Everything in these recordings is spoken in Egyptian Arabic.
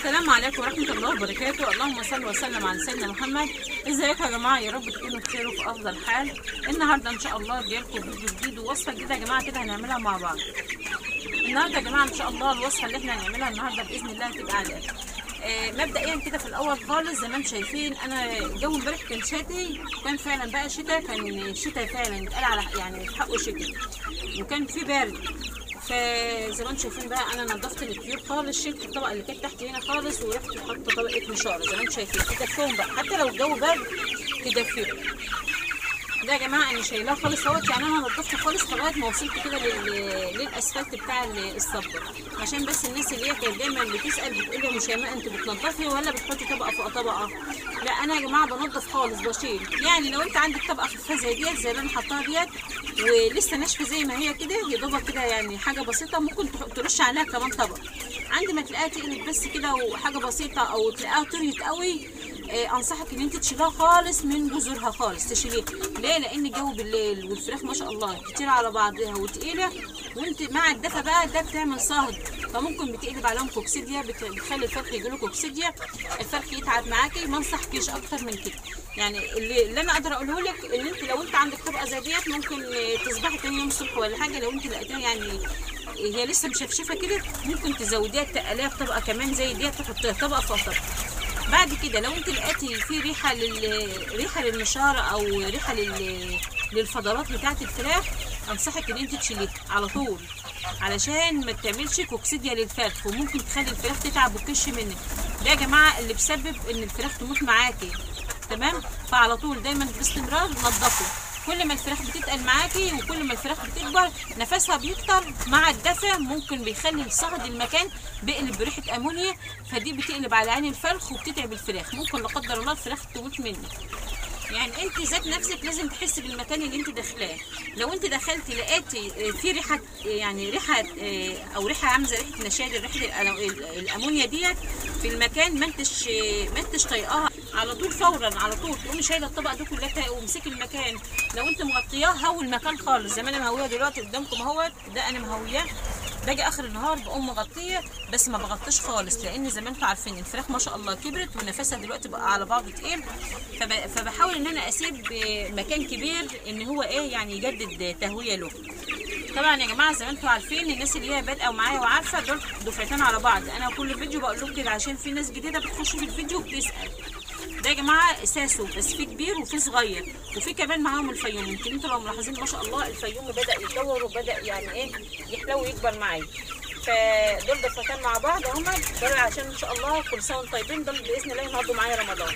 السلام عليكم ورحمة الله وبركاته اللهم صل وسلم على سيدنا محمد ازيكم يا جماعة يا رب تكونوا بخير وفي أفضل حال النهاردة إن شاء الله جايلكم فيديو جديد ووصفة جديدة يا جماعة كده هنعملها مع بعض النهاردة يا جماعة إن شاء الله الوصفة اللي احنا هنعملها النهاردة بإذن الله هتبقى على آه مبدئيا كده في الاول خالص زي ما انتم شايفين انا الجو امبارح كان شتي وكان فعلا بقى شتاء كان شتاء فعلا اتقال على يعني في حقه شتاء وكان في برد فزي ما انتم شايفين بقى انا نظفت الطيور خالص شلت الطبقه اللي كانت تحت هنا خالص ورحت حاطه طبقه نشاره زي ما انتم شايفين تدفيهم بقى حتى لو الجو برد تدفيهم ده يا جماعه انا شايلاه خالص اهوت يعني انا نضفت خالص لغايه ما وصلت كده لل- للاسفلت بتاع ال- الصبه عشان بس الناس اللي هي كانت دايما بتسال بتقول لي يا مشيماء انت بتنضفي ولا بتحطي طبقه فوق طبقه لا انا يا جماعه بنضف خالص بشيل يعني لو انت عندك طبقه خفيفه زي ديت زي اللي انا حطاها ديت ولسه ناشفه زي ما هي كده يا دوبك كده يعني حاجه بسيطه ممكن تح- ترش عليها كمان طبقه عند ما تلاقيها تقلت بس كده وحاجه بسيطه او تلاقيها طريت قوي آه، انصحك ان انت تشيلها خالص من جذورها خالص تشيليها ليه لان الجو بالليل والفراخ ما شاء الله كتير على بعضها وتقيله وانت مع الدفا بقى ده بتعمل صهد فممكن بتقلب عليهم كوكسيديا بت- بتخلي الفرخ يجيله كوكسيديا الفرخ يتعب معاكي ما انصحكيش اكتر من كده يعني اللي, اللي انا اقدر اقوله لك ان انت لو انت عندك طبقه زي ديت ممكن آه، تصبحي تاني يوم الصبح ولا حاجه لو انت لقيتيها يعني هي لسه مشفشفه كده ممكن تزوديها تقليها بطبقه كمان زي ديت تحطيها طبقه فوق طبقه بعد كده لو انت لقيتي في ريحه لل ريحه للنشاره او ريحه لل للفضلات بتاعه الفراخ انصحك ان انت تشيليها على طول علشان ما تعملش كوكسيديا للفرخ وممكن تخلي الفراخ تتعب وتكش منك ده يا جماعه اللي بسبب ان الفراخ تموت معاكي تمام فعلى طول دايما باستمرار نظفوا كل ما الفراخ بتتقل معاكي وكل ما الفراخ بتكبر نفسها بيكتر مع الدفا ممكن بيخلي صهد المكان بيقلب بريحه امونيا فدي بتقلب على عين الفرخ وبتتعب الفراخ ممكن لا قدر الله الفراخ تموت منك يعني انت ذات نفسك لازم تحسي بالمكان اللي انت داخلاه لو انت دخلتي لقيتي اه، في ريحه اه، يعني ريحه اه، او ريحه عامله زي ريحه نشادر ريحه الألو- ال- الامونيا ديت في المكان ما انتش اه، ما انتش طايقاها على طول فورا على طول تقومي شايله الطبقه دي كلها وامسكي المكان لو انت مغطياه هوي المكان خالص زي ما انا مهويه دلوقتي قدامكم اهوت ده انا مهوياه باجي اخر النهار بقوم مغطيه بس ما بغطيش خالص لان زي ما انتم عارفين الفراخ ما شاء الله كبرت ونفسها دلوقتي بقى على بعض تقيل فب- فبحاول ان انا اسيب آه، مكان كبير ان هو ايه يعني يجدد تهويه له طبعا يا جماعه زي ما انتم عارفين الناس اللي هي بادئه ومعايا وعارفه دول دفعتين على بعض انا كل فيديو بقول لكم كده عشان في ناس جديده بتخش في الفيديو وبتسال ده يا جماعه اساسه بس في كبير وفي صغير وفي كمان معاهم الفيوم يمكن انتوا لو ملاحظين ما شاء الله الفيوم بدا يتطور وبدا يعني ايه يحلو ويكبر معايا فدول دفعتين مع بعض هم دول عشان ان شاء الله كل سنه وانتم طيبين دول باذن الله ينهضوا معايا رمضان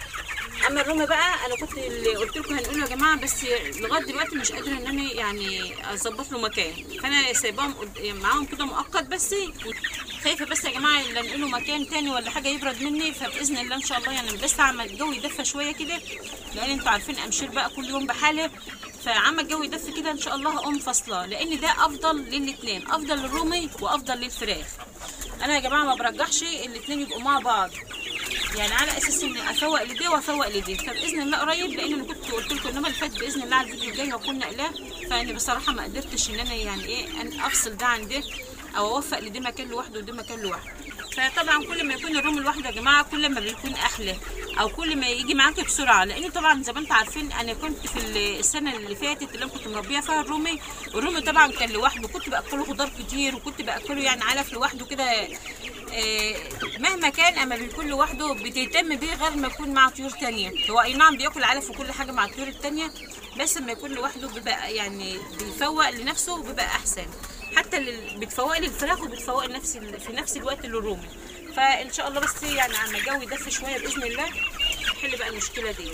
اما الرومي بقى انا كنت اللي قلت لكم هنقوله يا جماعه بس لغايه دلوقتي مش قادره ان انا يعني اظبط له مكان فانا سايباهم قد- معاهم كده مؤقت بس خايفه بس يا جماعه لا نقوله مكان تاني ولا حاجه يبرد مني فباذن الله ان شاء الله يعني بس عم الجو يدفى شويه كده لان انتوا عارفين امشير بقى كل يوم بحاله فعما الجو يدفى كده ان شاء الله هقوم فاصله لان ده افضل للاثنين افضل للرومي وافضل للفراخ انا يا جماعه ما برجحش الاثنين يبقوا مع بعض يعني على اساس ان افوق لدي وافوق لدي فباذن الله قريب لان انا كنت قلت لكم انما اللي فات باذن الله على الفيديو الجاي هكون نقلاه فانا بصراحه ما قدرتش ان انا يعني ايه أن افصل ده عن ده او اوفق لدي مكان لوحده ودي مكان لوحده فطبعا كل ما يكون الروم لوحده يا جماعه كل ما بيكون احلى او كل ما يجي معاكي بسرعه لان طبعا زي ما انتم عارفين انا كنت في السنه اللي فاتت اللي انا كنت مربيه فيها الرومي الرومي طبعا كان لوحده كنت باكله خضار كتير وكنت باكله يعني علف لوحده كده آه، مهما كان اما بيكون لوحده بتهتم بيه غير ما يكون مع طيور تانية هو اي نعم بياكل علف وكل حاجه مع الطيور التانية بس لما يكون لوحده بيبقى يعني بيفوق لنفسه وبيبقى احسن حتى اللي بتفوق للفراخ وبتفوق لنفس ال- في نفس الوقت للرومي فان شاء الله بس يعني عما الجو يدفي شويه باذن الله نحل بقى المشكله دي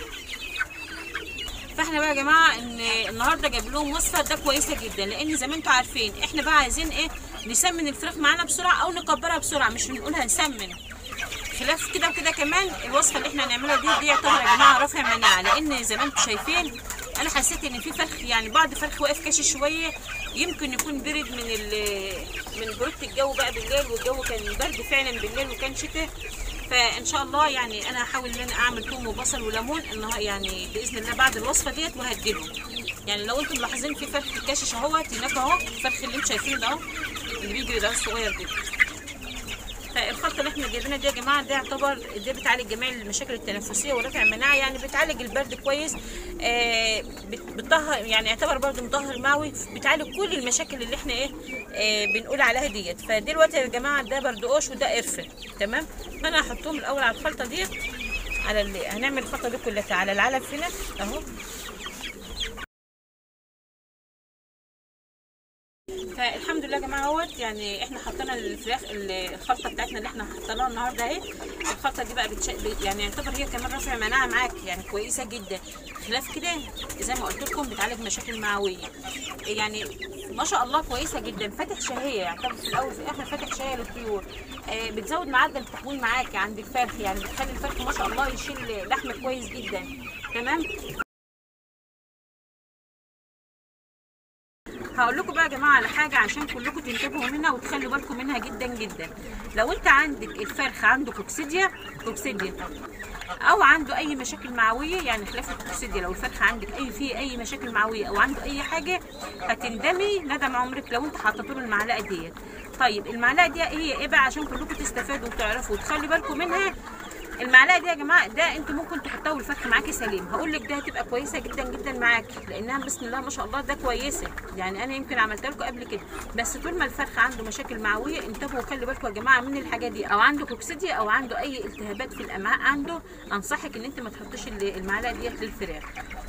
فاحنا بقى يا جماعه ان النهارده جايب لهم وصفه ده كويسه جدا لان زي ما انتم عارفين احنا بقى عايزين ايه نسمن الفراخ معانا بسرعه او نكبرها بسرعه مش بنقول هنسمن خلاف كده وكده كمان الوصفه اللي احنا هنعملها دي دي يعتبر يا جماعه رافع مناعه لان زي ما انتم شايفين انا حسيت ان في فرخ يعني بعض فرخ واقف كاشي شويه يمكن يكون برد من ال- من برودة الجو بقى بالليل والجو كان برد فعلا بالليل وكان شتاء فان شاء الله يعني انا هحاول ان انا اعمل توم وبصل وليمون النهار يعني باذن الله بعد الوصفه ديت وهديله يعني لو انتم ملاحظين في فرخ كاشش اهوت هناك اهو الفرخ اللي انتم شايفينه ده اهو اللي بيجري ده الصغير ده فالخلطه اللي احنا احنا جايبينها دي يا جماعه ده يعتبر دي بتعالج جميع المشاكل التنفسيه ورفع المناعه يعني بتعالج البرد كويس آه بت- بتطهر يعني يعتبر برضو مطهر معوي بتعالج كل المشاكل اللي احنا ايه آه بنقول عليها ديت فدلوقتي يا جماعه ده بردقوش وده قرفه تمام فانا هحطهم الاول على الخلطه ديت على اللي هنعمل الخلطه دي كلها على العلف هنا اهو فالحمد لله يا جماعه اهوت يعني احنا حطينا الفراخ الخلطه بتاعتنا اللي احنا حطيناها النهارده اهي الخلطه دي بقى بتش... يعني يعتبر هي كمان رافع مناعه معاك يعني كويسه جدا خلاف كده زي ما قلت لكم بتعالج مشاكل معويه يعني ما شاء الله كويسه جدا فاتح شهيه يعتبر في الاول وفي الاخر فاتح شهيه للطيور آه بتزود معدل التحويل معاك عند الفرخ يعني بتخلي الفرخ ما شاء الله يشيل لحم كويس جدا تمام هقول لكم بقى يا جماعه على حاجه عشان كلكم تنتبهوا منها وتخلوا بالكم منها جدا جدا لو انت عندك الفرخ عنده كوكسيديا كوكسيديا او عنده اي مشاكل معويه يعني خلاف الكوكسيديا لو الفرخ عندك اي فيه اي مشاكل معويه او عنده اي حاجه هتندمي ندم عمرك لو انت حطيت له المعلقه ديت طيب المعلقه دي هي ايه بقى عشان كلكم تستفادوا وتعرفوا وتخلوا بالكم منها المعلقه دي يا جماعه ده انتوا ممكن تحطوها والفرخ معاكي سليم هقول لك ده هتبقى كويسه جدا جدا معاكي لانها بسم الله ما شاء الله ده كويسه يعني انا يمكن عملتها لكم قبل كده بس طول ما الفرخ عنده مشاكل معويه انتبهوا وخلوا بالكم يا جماعه من الحاجات دي او عنده كوكسيديا او عنده اي التهابات في الامعاء عنده انصحك ان انت ما تحطيش المعلقه ديت للفراخ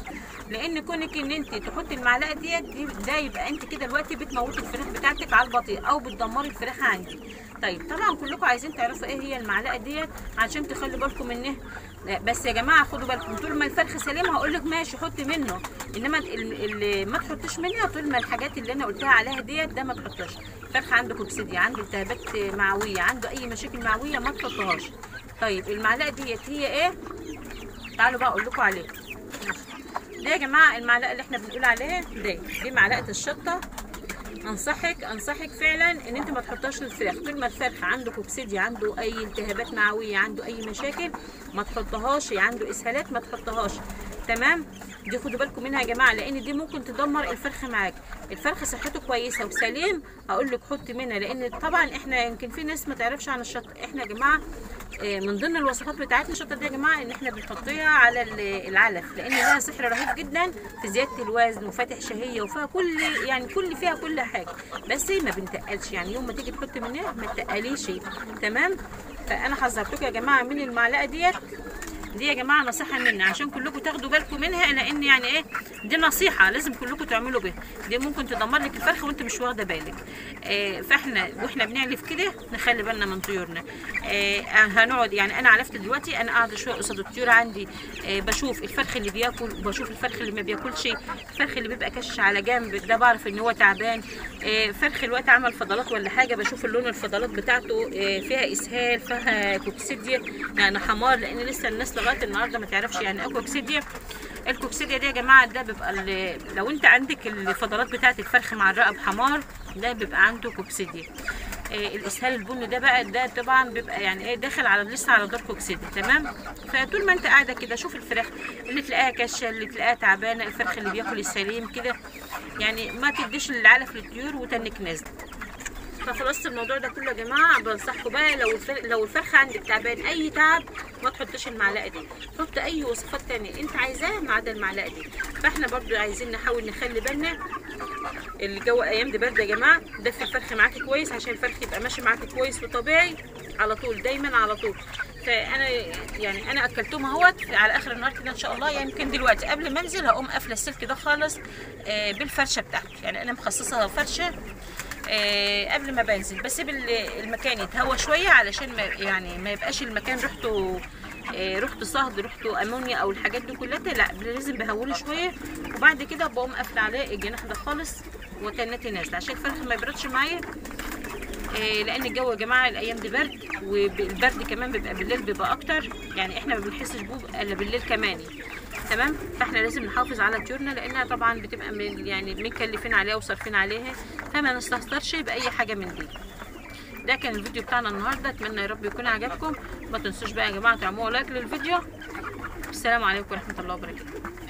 لان كونك ان انت تحطي المعلقه ديت دي ده يبقى انت كده دلوقتي بتموتي الفراخ بتاعتك على البطيء او بتدمري الفراخ عندي طيب طبعا كلكم عايزين تعرفوا ايه هي المعلقه ديت عشان تخلوا بالكم منها لا، بس يا جماعه خدوا بالكم طول ما الفرخ سليم هقول لك ماشي حطي منه انما ال- ال- ما تحطيش منها طول ما الحاجات اللي انا قلتها عليها ديت ده ما تحطش الفرخ عنده كوكسيديا عنده التهابات معويه عنده اي مشاكل معويه ما تحطهاش طيب المعلقه ديت هي ايه تعالوا بقى اقول لكم عليها دي يا جماعه المعلقه اللي احنا بنقول عليها دي دي معلقه الشطه انصحك انصحك فعلا ان انت ما تحطهاش للفراخ طول ما الفرخ عنده كوكسيديا عنده اي التهابات معويه عنده اي مشاكل ما تحطهاش عنده اسهالات ما تحطهاش تمام دي خدوا بالكم منها يا جماعه لان دي ممكن تدمر الفرخ معاك الفرخ صحته كويسه وسليم هقول لك حطي منها لان طبعا احنا يمكن في ناس ما تعرفش عن الشطه احنا يا جماعه آه، من ضمن الوصفات بتاعتنا الشطه دي يا جماعه ان احنا بنحطيها على ال- العلف لان لها سحر رهيب جدا في زياده الوزن وفاتح شهيه وفيها كل يعني كل فيها كل حاجه بس ما بنتقلش يعني يوم ما تيجي تحطي منها ما تقليش تمام فانا حذرتكم يا جماعه من المعلقه ديت دي يا جماعه نصيحه مني عشان كلكم تاخدوا بالكم منها لان يعني ايه دي نصيحه لازم كلكم تعملوا بيها دي ممكن تدمر لك الفرخه وانت مش واخده بالك آه فاحنا واحنا بنعلف كده نخلي بالنا من طيورنا آه هنقعد يعني انا علفت دلوقتي انا قاعده شويه قصاد الطيور عندي آه بشوف الفرخ اللي بياكل وبشوف الفرخ اللي ما بياكلش الفرخ اللي بيبقى كشش على جنب ده بعرف ان هو تعبان آه فرخ الوقت عمل فضلات ولا حاجه بشوف اللون الفضلات بتاعته آه فيها اسهال فيها كوكسيديا يعني حمار لان لسه الناس لغايه النهارده ما تعرفش يعني ايه كوكسيديا الكوكسيديا دي يا جماعه ده بيبقى ال- لو انت عندك الفضلات بتاعه الفرخ معرقه بحمار ده بيبقى عنده كوكسيديا آه الاسهال البني ده بقى ده طبعا بيبقى يعني ايه داخل على لسه على دار كوكسيديا تمام فطول ما انت قاعده كده شوف الفراخ اللي تلاقيها كشه اللي تلاقيها تعبانه الفرخ اللي بياكل السليم كده يعني ما تديش العلف للطيور وتنك نازله فخلصت الموضوع ده كله يا جماعه بنصحكم بقى لو الفرخ لو الفرخ عندك تعبان اي تعب ما تحطش المعلقه دي حط اي وصفات تانية انت عايزاها ما عدا المعلقه دي فاحنا برضو عايزين نحاول نخلي بالنا الجو ايام دي برد يا جماعه دفي الفرخ معاكي كويس عشان الفرخ يبقى ماشي معاكي كويس وطبيعي على طول دايما على طول فانا يعني انا اكلتهم اهوت على اخر النهار كده ان شاء الله يمكن دلوقتي قبل ما انزل هقوم قافله السلك ده خالص آه، بالفرشه بتاعتي يعني انا مخصصه فرشه آه، قبل ما بنزل بسيب ال- المكان يتهوى شويه علشان ما يعني ما يبقاش المكان ريحته آه، ريحته صهد ريحته امونيا او الحاجات دي كلها لا لازم بهوله شويه وبعد كده بقوم قافله عليه الجناح ده خالص وتنتي نازله عشان الفرخ ما يبردش معايا آه، لان الجو يا جماعه الايام دي برد والبرد كمان بيبقى بالليل بيبقى اكتر يعني احنا ما بنحسش بوب الا بالليل كمان تمام فاحنا لازم نحافظ على طيورنا لانها طبعا بتبقى من يعني مكلفين عليها وصارفين عليها فما نستهترش باي حاجه من دي ده كان الفيديو بتاعنا النهارده اتمنى يا رب يكون عجبكم ما تنسوش بقى يا جماعه تعملوا لايك للفيديو السلام عليكم ورحمه الله وبركاته